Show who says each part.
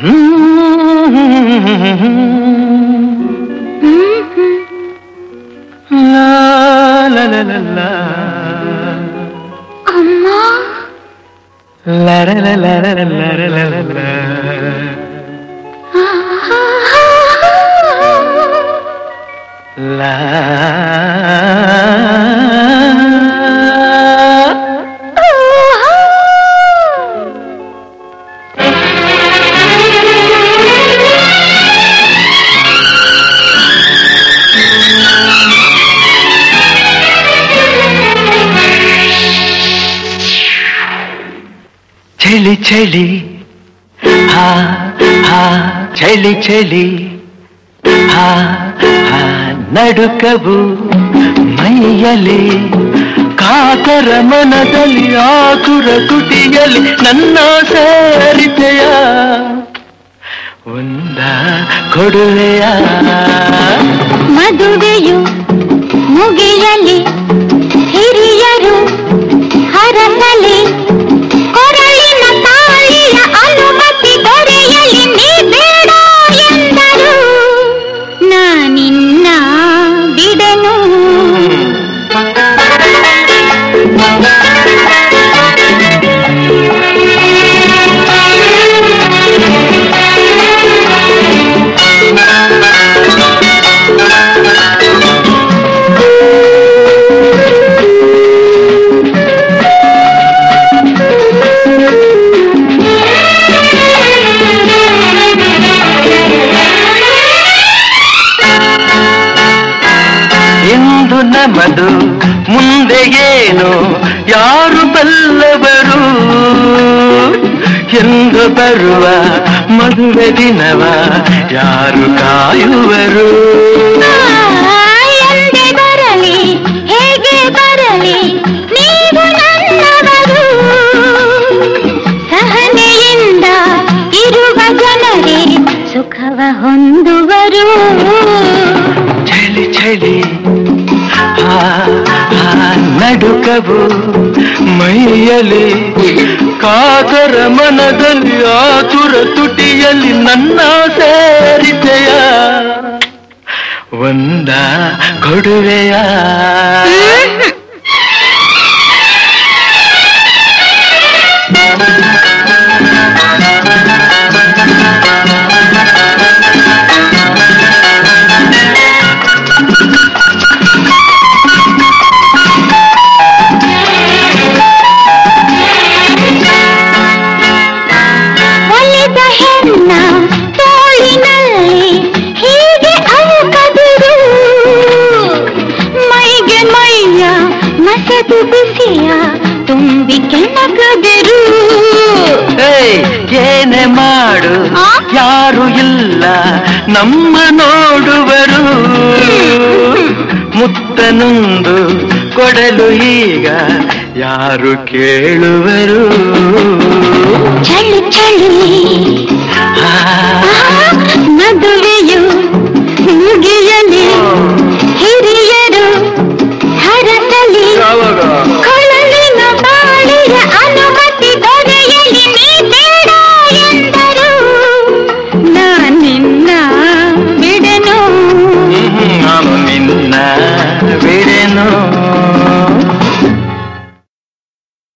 Speaker 1: ಲಾ ಲಾ ಲಾ ಲಾ ಲಾ.
Speaker 2: ಅಮ್ಮ
Speaker 1: ಲಾ ಲ ಲ ಲ ಲ ಲ ಲ ಲ ಲ ಲ ಲ. ಲಾ ಚಳಿ ಚಳಿ ಹಾ ಹಾ ಚಳಿ ಚಳಿ ಹಾ ಹಾ ನಡುಕವು ಮೈಯಲಿ ಕಾತರ ಮನದಲ್ಲಿ ಆಕುರ ತುಟಿಯಲ್ಲಿ ನನ್ನ ಸೇರಿತೆಯ ಒಂದ ಕೊಡುವೆಯ
Speaker 2: ಮದುವೆಯು ಮುಗಿಯಲಿ ಹಿರಿಯರು ಹರಸಲಿ ಕೊರಳಿನ ತಾಳಿಯ ಅನುಮತಿ ದೊರೆಯಲಿ ನೀ ಬೇಡ ಎಂದರು ನಾನಿನ್ನ ಬಿಡೆನು
Speaker 1: ಇಂದು ನಮದು ಮುಂದೆ ಏನು ಯಾರು ಬಲ್ಲವರು ಎಂದು ಬರುವ ಮದುವೆ ದಿನವ ಯಾರು ಕಾಯುವರು
Speaker 2: ಎಂದೇ ಬರಲಿ ಹೇಗೆ ಬರಲಿ ನೀವು ನನ್ನವರು ಸಹನೆಯಿಂದ ಇರುವ ಜನರೇ ಸುಖವ ಹೊಂದುವರು
Speaker 1: ಚಳಿ ಚಳಿ ಆ, ಆ, ನಡುಕವು ಮೈಯಲಿ ಕಾದರ ಮನದಲ್ಲಿ ಆತುರ ತುಟಿಯಲ್ಲಿ ನನ್ನ ಸೇರಿದೆಯ ಒಂದ ಕೊಡುವೆಯ
Speaker 2: ಒಲಿದ ಹೆಣ್ಣ ತೋಳಿನಲ್ಲಿ ಹೀಗೆ ಅವುಕದಿರು ಮೈಗೆ ಮೈಯ ಮಸದು ಬಿಸಿಯ ತುಂಬಿ ಕೆಣಕದಿರು
Speaker 1: ಏಯ್, ಏನೇ ಮಾಡು
Speaker 2: ಆ?
Speaker 1: ಯಾರು ಇಲ್ಲ ನಮ್ಮ ನೋಡುವರು ಮುತ್ತನೊಂದು ಕೊಡಲು ಈಗ ಯಾರು ಕೇಳುವರು